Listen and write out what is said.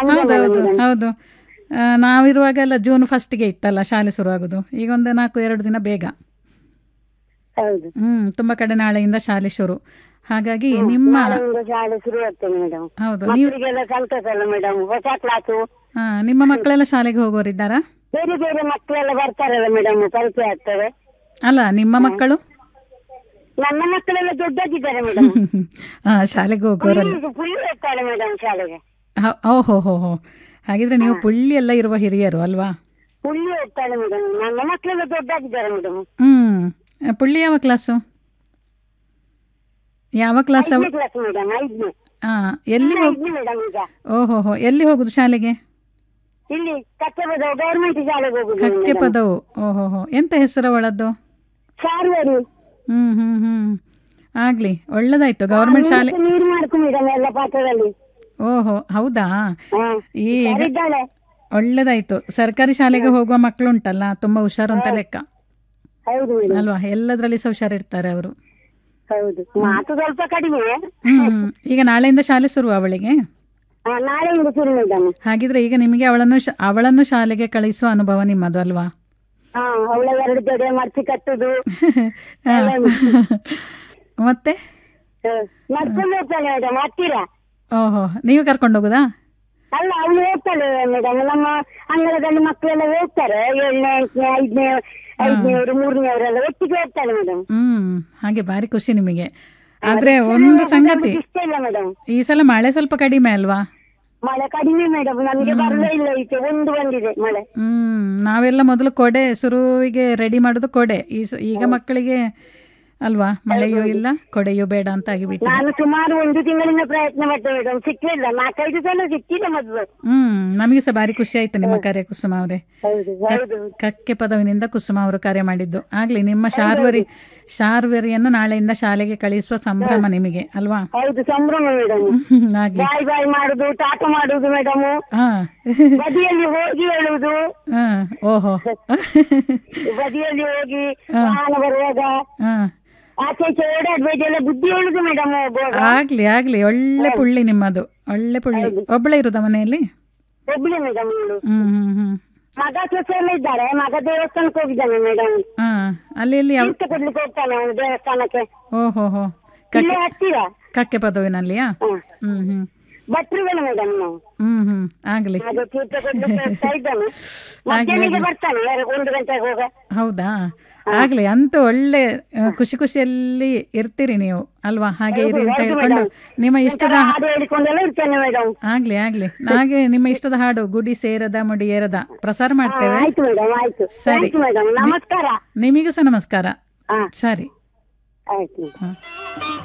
ಹೌದೌದು ಹೌದು ಆ, ನಾವಿರುವಾಗೆಲ್ಲ ಜೂನ್ ಫಸ್ಟ್ಗೆ ಇತ್ತಲ್ಲ ಶಾಲೆ ಶುರುವಾಗೋದು ಈಗ ಒಂದು ನಾಲ್ಕು ಎರಡು ದಿನ ಬೇಗ ಹೌದು ಹ್ಮ್ ತುಂಬ ಕಡೆ ನಾಳೆಯಿಂದ ಶಾಲೆ ಶುರು ಹಾಗಾಗಿ ನಿಮ್ಮ ನಾಳೆಯಿಂದ ಶಾಲೆ ಶುರು ಆಗ್ತದೆ ಮೇಡಮ್ ಹೌದು ನೀವು ಮಕ್ಕಳಿಗೆಲ್ಲ ಸಂತೋಷ ಅಲ್ಲ ಮೇಡಮ್ ಹೊಸ ಕ್ಲಾಸು ಹಾ, ನಿಮ್ಮ ಮಕ್ಕಳೆಲ್ಲ ಶಾಲೆಗೆ ಹೋಗೋರಿದ್ದಾರಾ ಬೇರೆ ಬೇರೆ ಮಕ್ಕಳೆಲ್ಲ ಬರ್ತಾರಲ್ಲ ಮೇಡಮ್ ಪರಿಚಯ ಆಗ್ತದೆ ಅಲ್ಲ ನಿಮ್ಮ ಮಕ್ಕಳು ನನ್ನ ಮಕ್ಕಳೆಲ್ಲ ದೊಡ್ಡದಿದ್ದಾರೆ ಮೇಡಮ್ ಹಾ ಶಾಲೆಗೆ ಹೋಗೋರಲ್ಲ ಫುಲ್ ಹೋಗ್ತಾಳೆ ಮೇಡಮ್ ಶಾಲೆಗೆ ಹ- ಓಹೋ ಹೋ ಹೋ ಹಾಗಿದ್ರೆ ನೀವು ಪುಳ್ಳಿ ಎಲ್ಲ ಇರುವ ಹಿರಿಯರು ಅಲ್ವಾ ಫುಲ್ ಹೋಗ್ತಾಳೆ ಮೇಡಮ್ ನನ್ನ ಮಕ್ಕಳೆಲ್ಲ ದೊಡ್ಡದಿದ್ದಾರೆ ಮೇಡಮ್ ಹ್ಮ್ ಪುಳ್ಳಿ ಯಾವ ಕ್ಲಾಸು ಯಾವ ಕ್ಲಾಸ್ ಅವ ಐದನೇ ಕ್ಲಾಸ್ ಮೇಡಮ್ ಐದನೇ ಹಾ ಎಲ್ಲಿ ಹೋಗ್ ಐದನೇ ಮೇಡಮ್ ಈಗ ಓಹೋ ಹೋ ಎಲ್ಲಿ ಹೋಗುದು ಶಾಲೆಗೆ ಇಲ್ಲಿ ಕಚ್ಚಬದ ಗೌರ್ಮೆಂಟ್ ಶಾಲೆಗೆ ಹೋಗುದು ಕಕ್ಕೆ ಪದವು ಓಹೋ ಹೋ ಎಂತ ಹೆಸರು ಅವಳದ್ದು ಸಾರ್ವರಿ ಹ್ಮ್ ಹ್ಮ್ ಹ್ಮ್ ಆಗ್ಲಿ ಒಳ್ಳೇದಾಯ್ತು ಗೌರ್ಮೆಂಟ್ ಶಾಲೆ ನೀರು ಮಾಡ್ಕೊ ಮೇಡಮ್ ಎಲ್ಲ ಪಾತ್ರದಲ್ಲಿ ಓಹೋ ಹೌದಾ ಹಾ ಈಗ ಇದ್ದಾಳೆ ಒಳ್ಳೇದಾಯ್ತು ಸರ್ಕಾರಿ ಶಾಲೆಗೆ ಹೋಗುವ ಮಕ್ಕಳು ಉಂಟಲ್ಲ ತುಂಬಾ ಹುಷಾರು ಅಂತ ಲೆಕ್ಕ ಹೌದು ಮೇಡಮ್ ಅಲ್ವಾ ಎಲ್ಲದರಲ್ಲಿ ಸಹ ಹುಷಾರಿರ್ತಾರೆ ಅವರು ಹೌದು ಮಾತು ಸ್ವಲ್ಪ ಕಡಿಮೆ ಹ್ಮ್ ಈಗ ನಾಳೆಯಿಂದ ಶಾಲೆ ಶುರು ಅವಳಿಗೆ ಹಾ, ನಾಳೆಯಿಂದ ಶುರು ಮೇಡಮ್ ಹಾಗಿದ್ರೆ ಈಗ ನಿಮಗೆ ಅವಳನ್ನು ಶಾ- ಅವಳನ್ನು ಶಾಲೆಗೆ ಕಳಿಸುವ ಅನುಭವ ನಿಮ್ಮದು ಅಲ್ವಾ ಹಾ ಅವಳ ಎರಡು ಜಡೆ ಮರ್ಚಿ ಕಟ್ಟುದು ಹಾ. ಮತ್ತೆ ಹ, ನಡ್ಕೊಂಡು ಹೋಗ್ತಾಳೆ ಮೇಡಮ್ ಹತ್ತಿರ ಓಹೋ ನೀವು ಕರ್ಕೊಂಡು ಹೋಗುದಾ ಅಲ್ಲ ಅವಳು ಹೋಗ್ತಾಳೆ ಮೇಡಮ್ ನಮ್ಮ ಅಂಗಳದಲ್ಲಿ ಮಕ್ಕಳೆಲ್ಲ ಹೋಗ್ತಾರೆ ಏಳನೇ ಎಂಟನೇ ಐದನೇ ಐದನೇವರು ಮೂರನೇವರೆಲ್ಲ ಒಟ್ಟಿಗೆ ಹೋಗ್ತಾಳೆ ಮೇಡಮ್ ಹ್ಮ್ ಹಾಗೆ ಭಾರಿ ಖುಷಿ ನಿಮಗೆ ಆದ್ರೆ ಒಂದು ಸಂಗತಿ ಇಷ್ಟ ಇಲ್ಲ ಮೇಡಮ್ ಈ ಸಲ ಮಳೆ ಸ್ವಲ್ಪ ಕಡಿಮೆ ಅಲ್ವಾ ಮಳೆ ಕಡಿಮೆ ಮೇಡಮ್ ನಮಗೆ ಬರಲೇ ಇಲ್ಲ ಈಚೆ ಒಂದು ಬಂದಿದೆ ಮಳೆ ಹ್ಮ್ ನಾವೆಲ್ಲ ಮೊದಲು ಕೊಡೆ ಶುರುವಿಗೆ ರೆಡಿ ಮಾಡೋದು ಕೊಡೆ ಈ ಸ- ಈಗ ಮಕ್ಕಳಿಗೆ ಅಲ್ವಾ ಮಳೆಯೂ ಇಲ್ಲ ಕೊಡೆಯೂ ಬೇಡ ಅಂತ ಆಗಿಬಿಟ್ಟಿದೆ ನಾನು ಸುಮಾರು ಒಂದು ತಿಂಗಳಿಂದ ಪ್ರಯತ್ನ ಪಟ್ಟೆ ಮೇಡಮ್ ಸಿಕ್ಕಿಲ್ಲ ನಾಲ್ಕೈದು ಸಲ ಸಿಕ್ಕಿದೆ ಮೊದಲು ಹ್ಮ್ ನಮಗೆ ಸಹ ಭಾರಿ ಖುಷಿ ಆಯ್ತು ನಿಮ್ಮ ಕರೆ ಕುಸುಮ ಅವರೇ ಹೌದು ಹೌದು ಕಕ್ಕೆ ಪದವಿನಿಂದ ಕುಸುಮ ಅವರು ಕರೆ ಮಾಡಿದ್ದು ಆಗ್ಲಿ ನಿಮ್ಮ ಶಾರ್ವರಿ ಶಾರ್ವರಿಯನ್ನು ನಾಳೆಯಿಂದ ಶಾಲೆಗೆ ಕಳಿಸುವ ಸಂಭ್ರಮ ನಿಮಗೆ ಅಲ್ವಾ ಹೌದು ಸಂಭ್ರಮ ಮೇಡಮ್ ಹ್ಮ್, ಆಗ್ಲಿ ಬಾಯ್ ಬಾಯ್ ಮಾಡುದು ಟಾಟ ಮಾಡುದು ಮೇಡಮ್ ಹಾ ಬದಿಯಲ್ಲಿ ಹೋಗಿ ಹೇಳುವುದು ಹಾ ಓಹೋ ಬದಿಯಲ್ಲಿ ಹೋಗಿ ವಾಹನ ಬರುವಾಗ ಹಾ ಆಚೆ ಈಚೆ ಓಡಾಡ್ಬೇಕು ಎಲ್ಲ ಬುದ್ಧಿ ಹೇಳುದು ಮೇಡಮ್ ಹೋಗುವಾಗ ಆಗ್ಲಿ ಆಗ್ಲಿ ಒಳ್ಳೆ ಪುಳ್ಳಿ ನಿಮ್ಮದು ಒಳ್ಳೆ ಪುಳ್ಳಿ ಒಬ್ಬಳೇ ಇರುದ ಮನೆಯಲ್ಲಿ ಒಬ್ಳೆ ಮೇಡಮ್ ಇವಳು ಹ್ಮ್ ಹ್ಮ್ ಹ್ಮ್ ಮಗ ಸೊಸೆ ಎಲ್ಲ ಇದ್ದಾರೆ ಮಗ ದೇವಸ್ಥಾನಕ್ಕೆ ಹೋಗಿದ್ದಾನೆ ಮೇಡಮ್ ಹಾ ಅಲ್ಲಿ ಎಲ್ಲಿ ಯಾವ ತೀರ್ಥ ಕೊಡ್ಲಿಕ್ಕೆ ಹೋಗ್ತಾನೆ ಅವನು ದೇವಸ್ಥಾನಕ್ಕೆ ಓಹೋ ಹೋ ಇಲ್ಲೇ ಹತ್ತಿರ ಕಕ್ಕೆ ಪದವಿನಲ್ಲಿಯಾ ಹ. ಹ್ಮ್ ಹ್ಮ್ ಭಟ್ರುಗಳು ಮೇಡಮ್ ನಾವು ಹ್ಮ್ ಹ್ಮ್ ಆಗ್ಲಿ ಅದು ತೀರ್ಥ ಕೊಡ್ಲಿಕ್ಕೆ ಹೋಗ್ತಾ ಇದ್ದಾನೆ ಮಧ್ಯಾಹ್ನಕ್ಕೆ ಬರ್ತಾನೆ ಯಾರು ಒಂದು ಗಂಟೆಗೆ ಹೋಗ ಹೌದಾ ಆಗ್ಲಿ ಅಂತೂ ಒಳ್ಳೆ ಆ, ಖುಷಿ ಖುಷಿಯಲ್ಲಿ ಇರ್ತೀರಿ ನೀವು ಅಲ್ವಾ ಹಾಗೆ ಇರಿ ಅಂತ ಹೇಳ್ಕೊಂಡು ನಿಮ್ಮ ಇಷ್ಟದ ಹಾಡು ಹೇಳಿಕೊಂಡೆಲ್ಲ ಇರ್ತೇನೆ ಮೇಡಮ್ ಆಗ್ಲಿ ಆಗ್ಲಿ ಹಾಗೆ ನಿಮ್ಮ ಇಷ್ಟದ ಹಾಡು ಗುಡಿ ಸೇರದ ಮುಡಿ ಏರದ ಪ್ರಸಾರ ಮಾಡ್ತೇವೆ ಆಯ್ತು ಮೇಡಮ್ ಆಯ್ತು ಸರಿ. ಥ್ಯಾಂಕ್ ಯು ಮೇಡಮ್ ನಮಸ್ಕಾರ ನಿಮಗೂ ಸಹ ನಮಸ್ಕಾರ ಹಾ ಸರಿ ಆಯ್ತು ಹ.